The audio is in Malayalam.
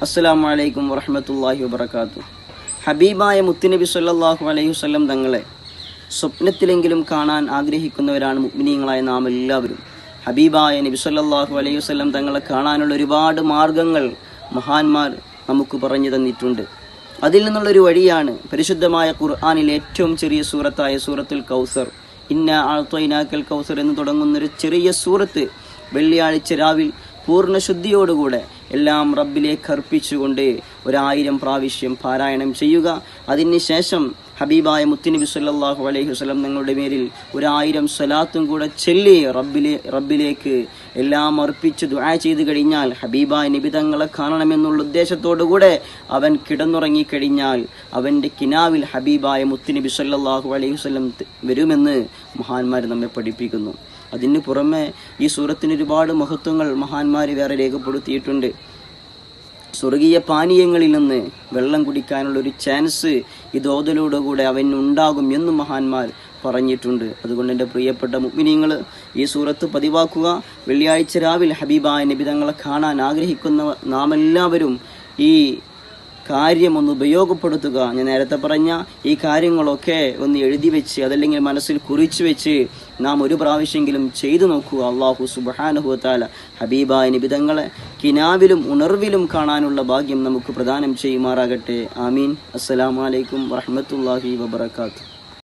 അസ്സലാമു അലൈക്കും വറഹ്മത്തുള്ളാഹി വബറകാതുഹു ഹബീബായ മുത്തുനബി സല്ലല്ലാഹു അലൈഹി വസല്ലം തങ്ങളെ സ്വപ്നത്തിലെങ്കിലും കാണാൻ ആഗ്രഹിക്കുന്നവരാണ് മുഅ്മിനീങ്ങളായ നാം എല്ലാവരും ഹബീബായ നബി സല്ലല്ലാഹു അലൈഹി വസല്ലം തങ്ങളെ കാണാനുള്ള ഒരുപാട് മാർഗങ്ങൾ മഹാന്മാർ നമുക്ക് പറഞ്ഞു തന്നിട്ടുണ്ട് അതിൽ നിന്നുള്ളൊരു വഴിയാണ് പരിശുദ്ധമായ ഖുർആനിലെ ഏറ്റവും ചെറിയ സൂറത്തായ സൂറത്തുൽ കൗസർ ഇന്ന ആഴ്ത്തൊയിനാക്കൽ കൗസർ എന്ന് തുടങ്ങുന്നൊരു ചെറിയ സൂറത്ത് വെള്ളിയാഴ്ച രാവിൽ പൂർണ്ണ ശുദ്ധിയോടുകൂടെ എല്ലാം റബ്ബിലേക്ക് അർപ്പിച്ചുകൊണ്ട് ഒരായിരം പ്രാവശ്യം പാരായണം ചെയ്യുക അതിന് ശേഷം ഹബീബായ മുത്തുനബി സല്ലല്ലാഹു അലൈഹി വസല്ലം നിങ്ങളുടെ മേലിൽ ഒരായിരം സ്വലാത്തും കൂടെ ചൊല്ലി റബ്ബിലെ റബ്ബിലേക്ക് എല്ലാം അർപ്പിച്ച് ദുആ ചെയ്തു കഴിഞ്ഞാൽ ഹബീബായ നബി തങ്ങളെ കാണണമെന്നുള്ള ഉദ്ദേശത്തോടു കൂടെ അവൻ കിടന്നുറങ്ങിക്കഴിഞ്ഞാൽ അവൻ്റെ കിനാവിൽ ഹബീബായ മുത്തുനബി സല്ലല്ലാഹു അലൈഹി വസല്ലം ത- വരുമെന്ന് മഹാന്മാർ നമ്മെ പഠിപ്പിക്കുന്നു അതിന് പുറമെ ഈ സൂറത്തിന് ഒരുപാട് മഹത്വങ്ങൾ മഹാന്മാർ വേറെ രേഖപ്പെടുത്തിയിട്ടുണ്ട് സ്വർഗീയ പാനീയങ്ങളിൽ നിന്ന് വെള്ളം കുടിക്കാനുള്ള ഒരു ചാൻസ് ഇത് ഓതലോടുകൂടെ അവനുണ്ടാകും എന്ന് മഹാന്മാർ പറഞ്ഞിട്ടുണ്ട് അതുകൊണ്ട് എൻ്റെ പ്രിയപ്പെട്ട മുഗ്മിനീങ്ങൾ ഈ സൂറത്ത് പതിവാക്കുക വെള്ളിയാഴ്ച രാവിലെ ഹബീബായ നബിതങ്ങളെ കാണാൻ ആഗ്രഹിക്കുന്ന നാം എല്ലാവരും ഈ കാര്യം ഒന്ന് ഉപയോഗപ്പെടുത്തുക ഞാൻ നേരത്തെ പറഞ്ഞ ഈ കാര്യങ്ങളൊക്കെ ഒന്ന് എഴുതി വെച്ച് അതല്ലെങ്കിൽ മനസ്സിൽ കുറിച്ചു വെച്ച് നാം ഒരു പ്രാവശ്യമെങ്കിലും ചെയ്തു നോക്കുക അള്ളാഹു സുബാനുഹുത്താല ഹബീബായ നിബിതങ്ങളെ കിനാവിലും ഉണർവിലും കാണാനുള്ള ഭാഗ്യം നമുക്ക് പ്രദാനം ചെയ്യുമാറാകട്ടെ ആമീൻ അസ്സലാമലൈക്കും വറഹമത്തല്ലാഹി വബർക്കാത്തു